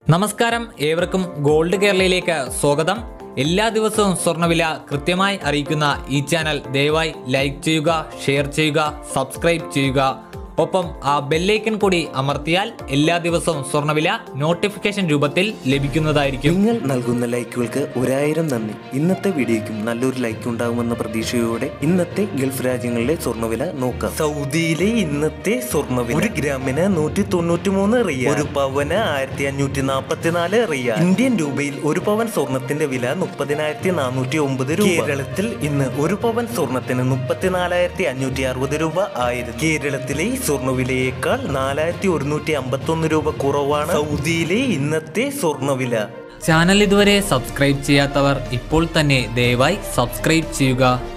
നമസ്കാരം ഏവർക്കും ഗോൾഡ് കേരളയിലേക്ക് സ്വാഗതം എല്ലാ ദിവസവും സ്വർണ്ണവില കൃത്യമായി അറിയിക്കുന്ന ഈ ചാനൽ ദയവായി ലൈക്ക് ചെയ്യുക ഷെയർ ചെയ്യുക സബ്സ്ക്രൈബ് ചെയ്യുക ഒപ്പം ആ ബെല്ലൈക്കൻ കൂടി അമർത്തിയാൽ എല്ലാ ദിവസവും സ്വർണ്ണവില നോട്ടിഫിക്കേഷൻ രൂപത്തിൽ ലഭിക്കുന്നതായിരിക്കും നിങ്ങൾ നൽകുന്ന ലൈക്കുകൾക്ക് ഒരായിരം നന്ദി ഇന്നത്തെ വീഡിയോയ്ക്കും നല്ലൊരു ലൈക്ക് ഉണ്ടാകുമെന്ന പ്രതീക്ഷയോടെ ഇന്നത്തെ ഗൾഫ് രാജ്യങ്ങളിലെ സ്വർണ്ണവില നോക്കാം സൗദിയിലെ ഇന്നത്തെ സ്വർണ്ണവില ഒരു ഗ്രാമിന് നൂറ്റി തൊണ്ണൂറ്റി മൂന്ന് റിയാൽ ഒരു പവന് ആയിരത്തി അഞ്ഞൂറ്റി നാൽപ്പത്തിനാല് റിയാൽ ഇന്ത്യൻ രൂപയിൽ ഒരു പവൻ സ്വർണത്തിന്റെ വില മുപ്പതിനായിരത്തി നാനൂറ്റി ഒമ്പത് രൂപ കേരളത്തിൽ ഇന്ന് ഒരു പവൻ സ്വർണത്തിന് മുപ്പത്തിനാലായിരത്തി അഞ്ഞൂറ്റി അറുപത് രൂപ ആയിരുന്നു കേരളത്തിലെ ഈ സ്വർണ്ണവിലയേക്കാൾ നാലായിരത്തി ഒരുന്നൂറ്റി അമ്പത്തി ഒന്ന് രൂപ കുറവാണ് സൗദിയിലെ ഇന്നത്തെ സ്വർണ്ണവില ചാനൽ ഇതുവരെ സബ്സ്ക്രൈബ് ചെയ്യാത്തവർ ഇപ്പോൾ തന്നെ ദയവായി സബ്സ്ക്രൈബ് ചെയ്യുക